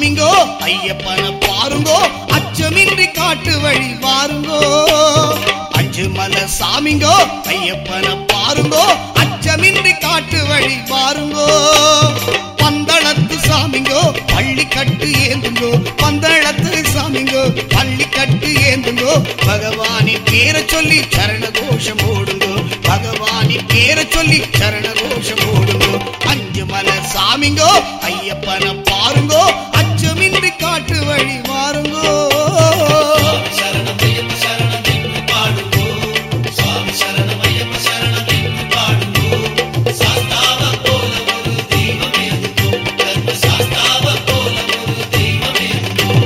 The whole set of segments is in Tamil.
சாமிங்கோ ஐயப்பன பாருங்கோ அச்சமின்றி காட்டு வழி வாருங்கோ அஞ்சு மலை சாமிங்கோ ஐயப்பன பாருங்கோ அச்சமின்றி காட்டு வழி வாருங்கோ பந்தளத்து சாமிங்கோ பள்ளி கட்டு ஏந்துங்கோ பந்தளத்து சாமிங்கோ பள்ளி கட்டு ஏந்துங்கோ பகவானின் பேரை சொல்லி சரண கோஷம் ஓடுங்கோ பகவானின் பேரை சொல்லி சரண கோஷம் ஓடுங்கோ அஞ்சு மலை சாமிங்கோ ஐயப்பன பாருங்கோ அச்சமின்றி காட்டு வழி வாருங்கோ சரணம் ஐயப்ப சரணம் என்று பாடுவோம் சுவாமி சரணம் ஐயப்ப சரணம் என்று பாடுவோம் சாஸ்தாவ போல ஒரு தெய்வம் இருந்தோம் தர்ம சாஸ்தாவ போல ஒரு தெய்வம் இருந்தோம்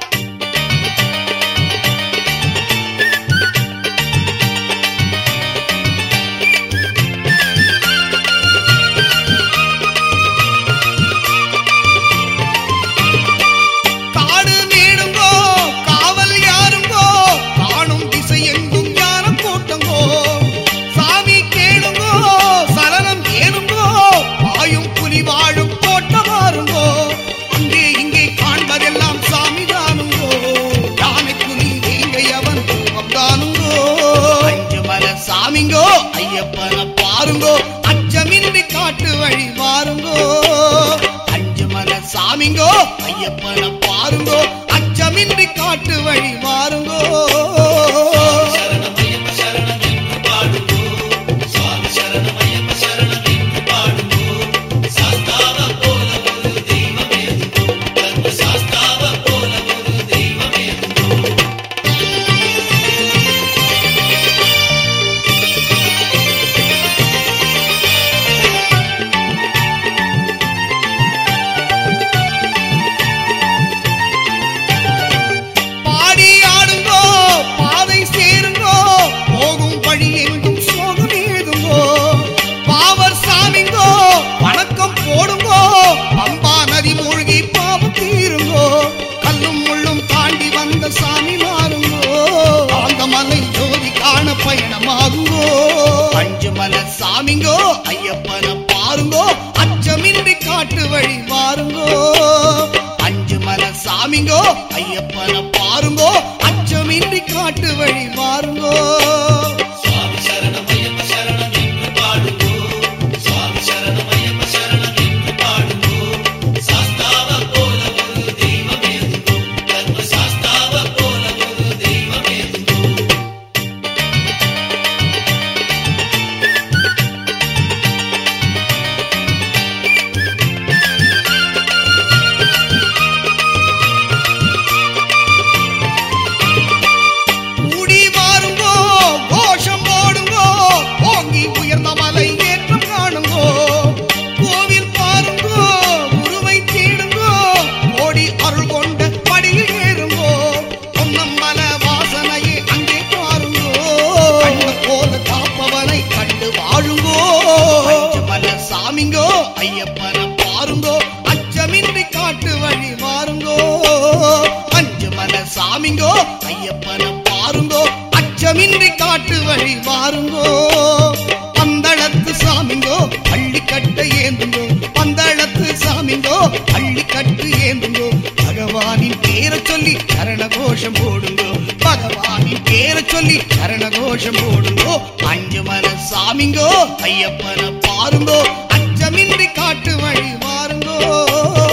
காடு மேடுங்கோ காவல் யாருங்கோ காணும் திசை எங்கும் ஞான கூட்டங்கோ சாமி கேளுங்கோ சரணம் ஏறுங்கோ பாயும் புலி வாழும் கோட்டம் மாறுங்கோ அங்கே இங்கே காண்பதெல்லாம் சாமி தானுங்கோ யானை புலி வேங்கை அவன் ரூபம் தானுங்கோ அஞ்சு மல சாமிங்கோ ஐயப்பன பாருங்கோ அச்சமின்றி காட்டு வழி மாறுங்கோ அஞ்சு மல சாமிங்கோ ஐயப்பன பாருங்கோ அச்சமின்றி காட்டு வழி மாறுங்கோ சரணம் ஐயப்ப சரணம் என்று பாடுவோம் சுவாமி சரணம் ஐயப்ப சரணம் என்று பாடுவோம் சாஸ்தாவ போல ஒரு தெய்வம் இருந்தோம் தர்ம சாஸ்தாவ போல ஒரு தெய்வம் இருந்தோம் பாடி ஆடுங்கோ பாதை சேருங்கோ போகும் வழி எங்கும் சோகம் ஏதுங்கோ பாவர் சாமிங்கோ வணக்கம் போடுங்கோ பம்பா நதி மூழ்கி பாவம் தீருங்கோ கல்லும் முள்ளும் தாண்டி வந்த சாமி மாறுங்கோ அந்த மலை ஜோதி காண பயணமாகுங்கோ அஞ்சு மலை சாமிங்கோ ஐயப்பன பாருங்கோ அச்சமின்றி காட்டு வழி மாறுங்கோ அஞ்சு மல சாமிங்கோ ஐயப்பன பாருங்கோ அச்சமின்றி காட்டு வழி மாறுங்கோ சுவாமி சரணம் ஐயப்ப சரணம் என்று பாடுவோம் சுவாமி சரணம் ஐயப்ப சரணம் என்று பாடுவோம் சாஸ்தாவ போல ஒரு தெய்வம் இருந்தோம் தர்ம சாஸ்தாவ போல ஒரு தெய்வம் இருந்தோம் கூடி வாருங்கோ கோஷம் போடுங்கோ ஓங்கி உயர்ந்த மலை ஏற்றம் காணுங்கோ கோவில் பாருங்கோ குருவை தேடுங்கோ ஓடி அருள் கொண்ட படியில் ஏறுங்கோ பொன்னம்பல வாசனையை அங்கே பாருங்கோ கண்ணு போல காப்பவனை கண்டு வாழுங்கோ மல சாமிங்கோ ஐயப்பன பாருங்கோ அச்சமின்றி காட்டு வழி மாறுங்கோ அஞ்சு மல சாமிங்கோ ஐயப்பன பாருங்கோ அச்சமின்றி காட்டு வழி மாறுங்கோ பந்தளத்து சாமிங்கோ பள்ளி கட்ட ஏந்துங்கோ பந்தளத்து சாமிங்கோ பள்ளி கட்டு ஏந்துங்கோ பகவானின் பேரை சொல்லி சரண கோஷம் போடுங்கோ பகவானின் பேரை சொல்லி சரண கோஷம் போடுங்கோ அஞ்சு மல சாமிங்கோ ஐயப்பன பாருங்கோ அச்சமின்றி காட்டு வழி மாறுங்கோ